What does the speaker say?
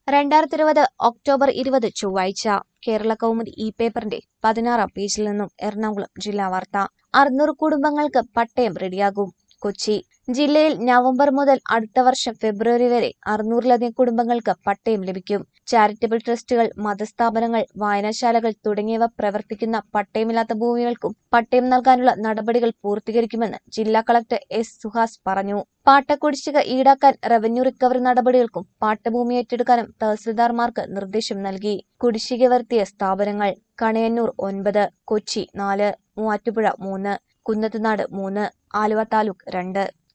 രണ്ടായിരത്തി ഇരുപത് ഒക്ടോബർ ഇരുപത് ചൊവ്വാഴ്ച കേരള കൗമുദി ഇ പേപ്പറിന്റെ പതിനാറാം പേജിൽ നിന്നും എറണാകുളം ജില്ലാ വാർത്ത അറുന്നൂറ് കുടുംബങ്ങൾക്ക് പട്ടയം റെഡിയാകും കൊച്ചി ജില്ലയിൽ നവംബർ മുതൽ അടുത്ത വർഷം ഫെബ്രുവരി വരെ അറുന്നൂറിലധികം കുടുംബങ്ങൾക്ക് പട്ടയം ലഭിക്കും ചാരിറ്റബിൾ ട്രസ്റ്റുകൾ മതസ്ഥാപനങ്ങൾ വായനശാലകൾ തുടങ്ങിയവ പ്രവർത്തിക്കുന്ന പട്ടയമില്ലാത്ത ഭൂമികൾക്കും പട്ടയം നൽകാനുള്ള നടപടികൾ പൂർത്തീകരിക്കുമെന്ന് ജില്ലാ കളക്ടർ എസ് സുഹാസ് പറഞ്ഞു പാട്ടക്കുടിശ്ശിക ഈടാക്കാൻ റവന്യൂ റിക്കവറി നടപടികൾക്കും പാട്ടഭൂമി ഏറ്റെടുക്കാനും തഹസിൽദാർമാർക്ക് നിർദ്ദേശം നൽകി കുടിശ്ശിക വരുത്തിയ സ്ഥാപനങ്ങൾ കണയന്നൂർ ഒൻപത് കൊച്ചി നാല് മൂവാറ്റുപുഴ മൂന്ന് കുന്നത്തുനാട് മൂന്ന് ആലുവ താലൂക്ക് രണ്ട്